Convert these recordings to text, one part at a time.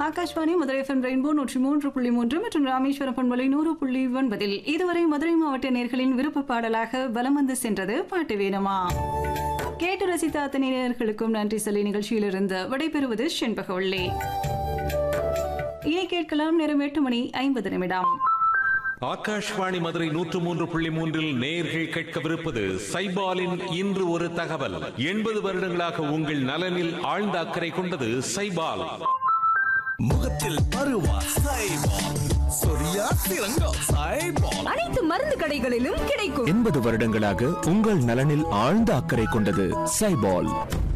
Akashvani Madurai FM rainbow நூற்றி மூன்று புள்ளி மூன்று மற்றும் ராமேஸ்வரம் பண்பலை நூறு புள்ளி ஒன்பதில் இதுவரை மதுரை மாவட்ட நேர்களின் விருப்ப பாடலாக வலம் வந்து சென்றது பாட்டு வேணுமா கேட்டு ரசித்த அத்தனை நேயர்களுக்கும் நன்றி சொல்லி நிகழ்ச்சியிலிருந்து விடைபெறுவது செண்பகவள்ளி இனி கேட்கலாம் நேரம் எட்டு மணி ஐம்பது நிமிடம் ஆகாஷ்வாணி மதுரை நூற்று மூன்று புள்ளி மூன்றில் நேயர்கள் கேட்கவிருப்பது சைபாலின் இன்று ஒரு தகவல் எண்பது வருடங்களாக உங்கள் நலனில் ஆழ்ந்த அக்கறை கொண்டது சைபால் முகத்தில் பருவா சைபால் சொரியா சிறங்கோ சைபால் அனைத்து மருந்து கடைகளிலும் கிடைக்கும் எண்பது வருடங்களாக உங்கள் நலனில் ஆழ்ந்த அக்கறை கொண்டது சைபால்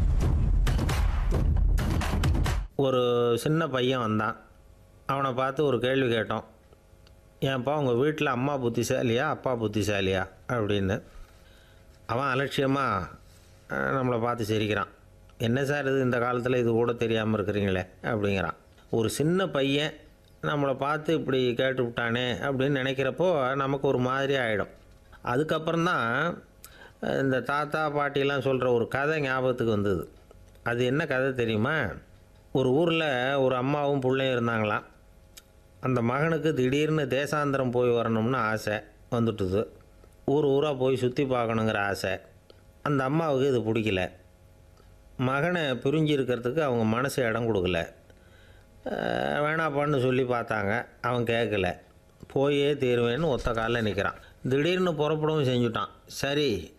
ஒரு சின்ன பையன் வந்தான் அவனை பார்த்து ஒரு கேள்வி கேட்டோம் ஏன்ப்பா உங்கள் வீட்டில் அம்மா புத்திசாலியா அப்பா புத்திசாலியா அப்படின்னு அவன் அலட்சியமாக நம்மளை பார்த்து சிரிக்கிறான் என்ன சார் இது இந்த காலத்தில் இது கூட தெரியாமல் இருக்கிறீங்களே அப்படிங்கிறான் ஒரு சின்ன பையன் நம்மளை பார்த்து இப்படி கேட்டு விட்டானே அப்படின்னு நினைக்கிறப்போ நமக்கு ஒரு மாதிரி ஆகிடும் அதுக்கப்புறம் தான் இந்த தாத்தா பாட்டிலாம் சொல்கிற ஒரு கதை ஞாபகத்துக்கு வந்தது அது என்ன கதை தெரியுமா ஒரு ஊரில் ஒரு அம்மாவும் பிள்ளையும் இருந்தாங்களாம் அந்த மகனுக்கு திடீர்னு தேசாந்திரம் போய் வரணும்னு ஆசை வந்துட்டுது ஊர் ஊராக போய் சுற்றி பார்க்கணுங்கிற ஆசை அந்த அம்மாவுக்கு இது பிடிக்கல மகனை பிரிஞ்சு இருக்கிறதுக்கு அவங்க மனசு இடம் கொடுக்கல அஹ் வேணாப்பான்னு சொல்லி பார்த்தாங்க அவன் கேட்கல போயே தீருவேன்னு ஒத்த காலில் நிற்கிறான் திடீர்னு புறப்படவும் செஞ்சுட்டான் சரி